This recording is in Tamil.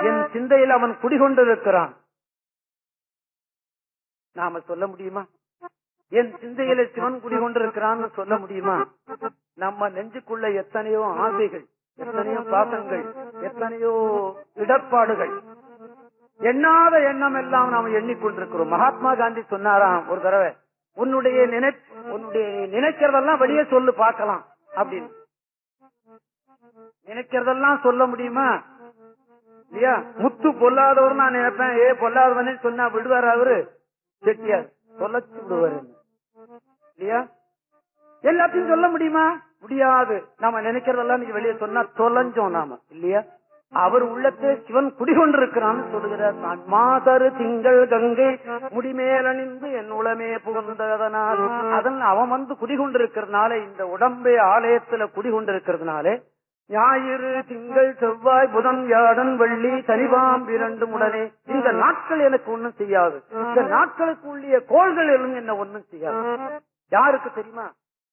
என் சிந்தையில் அவன் குடிகொண்டிருக்கிறான் நாம சொல்ல முடியுமா என் சிந்தையில சிவன் குடிகொண்டிருக்கிறான்னு சொல்ல முடியுமா நம்ம நெஞ்சுக்குள்ள எத்தனையோ ஆசைகள் எத்தனையோ பாசங்கள் எத்தனையோ இடர்பாடுகள் எண்ணாத எண்ணம் எல்லாம் நாம் எண்ணிக்கொண்டிருக்கிறோம் மகாத்மா காந்தி சொன்னாராம் ஒரு தடவை உன்னுடைய நினை உன்னுடைய நீ நினைக்கிறதெல்லாம் வெளியே சொல்லு பார்க்கலாம் அப்படின்னு நினைக்கிறதெல்லாம் சொல்ல முடியுமா இல்லையா முத்து பொல்லாதவர் நான் நினைப்பேன் ஏ பொல்லாதவனே சொன்னா விடுவார் அவரு செட்டியார் சொல்லச்சு விடுவாரு இல்லையா எல்லாத்தையும் சொல்ல முடியுமா முடியாது நாம நினைக்கிறதெல்லாம் நீங்க வெளியே சொன்னா தொலைஞ்சோம் நாம இல்லையா அவர் உள்ளத்தே சிவன் குடிகொண்டிருக்கிறான்னு சொல்லுகிறார் நான் மாதரு திங்கள் கங்கை முடிமேலணிந்து என் உளமே புகுந்ததனால் அதன் அவன் வந்து குடிகொண்டிருக்கிறதுனால இந்த உடம்பே ஆலயத்துல குடிகொண்டிருக்கிறதுனாலே ஞாயிறு திங்கள் செவ்வாய் புதன் வியாழன் வெள்ளி சனிபாம் இரண்டு உடனே இந்த நாட்கள் எனக்கு ஒண்ணும் செய்யாது இந்த நாட்களுக்கு உள்ளிய கோள்கள் எல்லாம் என்ன ஒண்ணும் செய்யாது யாருக்கு தெரியுமா